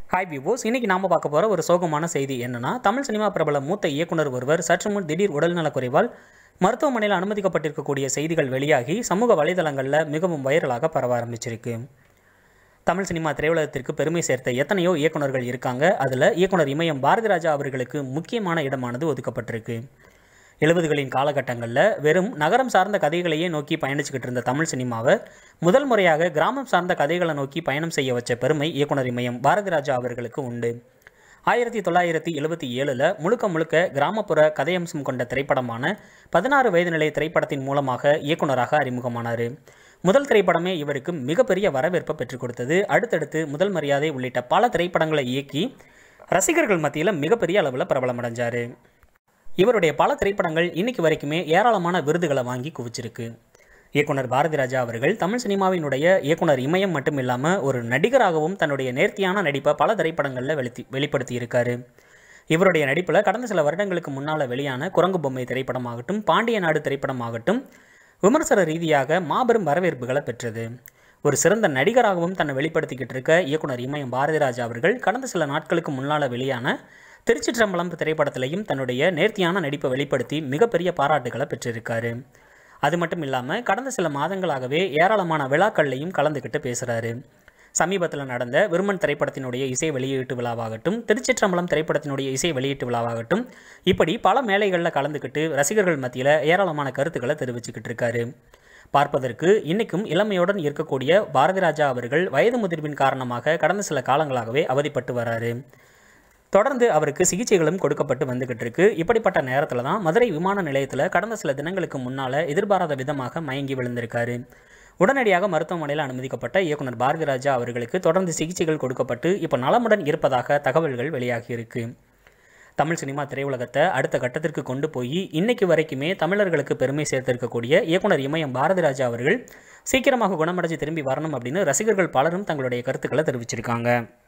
hi விவோஸ் இன்னைக்கு நாம பார்க்க போற ஒரு சோகமான செய்தி என்னன்னா தமிழ் சினிமா பிரபல மூத்த இயக்குனர் ஒருவர் சற்று முன் திடீர் உடல்நலக்குறைவால் மருத்துவமனையில் அனுமதிக்கப்பட்டிருக்கக்கூடிய செய்திகள் வெளியாகி சமூக வலைதளங்களில் மிகவும் வைரலாக பரவ ஆரம்பிச்சிருக்கு தமிழ் சினிமா திரையுலகத்திற்கு பெருமை சேர்த்த எத்தனையோ இயக்குனர்கள் இருக்காங்க அதில் இயக்குனர் இமயம் பாரதிராஜா அவர்களுக்கு முக்கியமான இடமானது ஒதுக்கப்பட்டிருக்கு எழுபதுகளின் காலகட்டங்களில் வெறும் நகரம் சார்ந்த கதைகளையே நோக்கி பயணிச்சுக்கிட்டு இருந்த தமிழ் சினிமாவை முதல் முறையாக கிராமம் சார்ந்த கதைகளை நோக்கி பயணம் செய்ய வச்ச பெருமை இயக்குனர் இமயம் பாரதிராஜா அவர்களுக்கு உண்டு ஆயிரத்தி தொள்ளாயிரத்தி எழுபத்தி ஏழில் முழுக்க முழுக்க கிராமப்புற கதையம்சம் கொண்ட திரைப்படமான பதினாறு வயது நிலை திரைப்படத்தின் மூலமாக இயக்குனராக அறிமுகமானார் முதல் திரைப்படமே இவருக்கு மிகப்பெரிய வரவேற்பை பெற்றுக் கொடுத்தது அடுத்தடுத்து முதல் மரியாதை உள்ளிட்ட பல திரைப்படங்களை இயக்கி ரசிகர்கள் மத்தியில் மிகப்பெரிய அளவில் பிரபலமடைஞ்சார் இவருடைய பல திரைப்படங்கள் இன்னைக்கு வரைக்குமே ஏராளமான விருதுகளை வாங்கி குவிச்சிருக்கு இயக்குனர் பாரதிராஜா அவர்கள் தமிழ் சினிமாவினுடைய இயக்குனர் இமயம் மட்டும் இல்லாமல் ஒரு நடிகராகவும் தன்னுடைய நேர்த்தியான நடிப்பை பல திரைப்படங்களில் வெளித்தி வெளிப்படுத்தி இருக்காரு இவருடைய நடிப்பில் கடந்த சில வருடங்களுக்கு முன்னால் வெளியான குரங்கு பொம்மை திரைப்படமாகட்டும் பாண்டிய நாடு திரைப்படமாகட்டும் விமர்சன ரீதியாக மாபெரும் வரவேற்புகளை பெற்றது ஒரு சிறந்த நடிகராகவும் தன்னை வெளிப்படுத்திக்கிட்டு இருக்க இயக்குனர் இமயம் பாரதிராஜா அவர்கள் கடந்த சில நாட்களுக்கு முன்னால் வெளியான திருச்சிற்றம்பலம் திரைப்படத்திலையும் தன்னுடைய நேர்த்தியான நடிப்பை வெளிப்படுத்தி மிகப்பெரிய பாராட்டுகளை பெற்றிருக்காரு அது மட்டும் இல்லாமல் கடந்த சில மாதங்களாகவே ஏராளமான விழாக்கள்லையும் கலந்துக்கிட்டு பேசுகிறாரு சமீபத்தில் நடந்த விருமன் திரைப்படத்தினுடைய இசை வெளியீட்டு விழாவாகட்டும் திருச்சிற்றம்பலம் திரைப்படத்தினுடைய இசை வெளியீட்டு விழாவாகட்டும் இப்படி பல மேலைகளில் கலந்துக்கிட்டு ரசிகர்கள் மத்தியில் ஏராளமான கருத்துக்களை தெரிவிச்சுக்கிட்டு இருக்காரு பார்ப்பதற்கு இன்னைக்கும் இளமையுடன் இருக்கக்கூடிய பாரதிராஜா அவர்கள் வயது முதிர்வின் காரணமாக கடந்த சில காலங்களாகவே அவதிப்பட்டு வராரு தொடர்ந்து அவருக்கு சிகிச்சைகளும் கொடுக்கப்பட்டு வந்துகிட்டு இருக்கு இப்படிப்பட்ட நேரத்தில் தான் மதுரை விமான நிலையத்தில் கடந்த சில தினங்களுக்கு முன்னால் எதிர்பாராத விதமாக மயங்கி விழுந்திருக்காரு உடனடியாக மருத்துவமனையில் அனுமதிக்கப்பட்ட இயக்குனர் பாரதிராஜா அவர்களுக்கு தொடர்ந்து சிகிச்சைகள் கொடுக்கப்பட்டு இப்போ நலமுடன் இருப்பதாக தகவல்கள் வெளியாகியிருக்கு தமிழ் சினிமா திரையுலகத்தை அடுத்த கட்டத்திற்கு கொண்டு போய் இன்னைக்கு வரைக்குமே தமிழர்களுக்கு பெருமை சேர்த்திருக்கக்கூடிய இயக்குனர் இமயம் பாரதிராஜா அவர்கள் சீக்கிரமாக குணமடைஞ்சு திரும்பி வரணும் அப்படின்னு ரசிகர்கள் பலரும் தங்களுடைய கருத்துக்களை தெரிவிச்சிருக்காங்க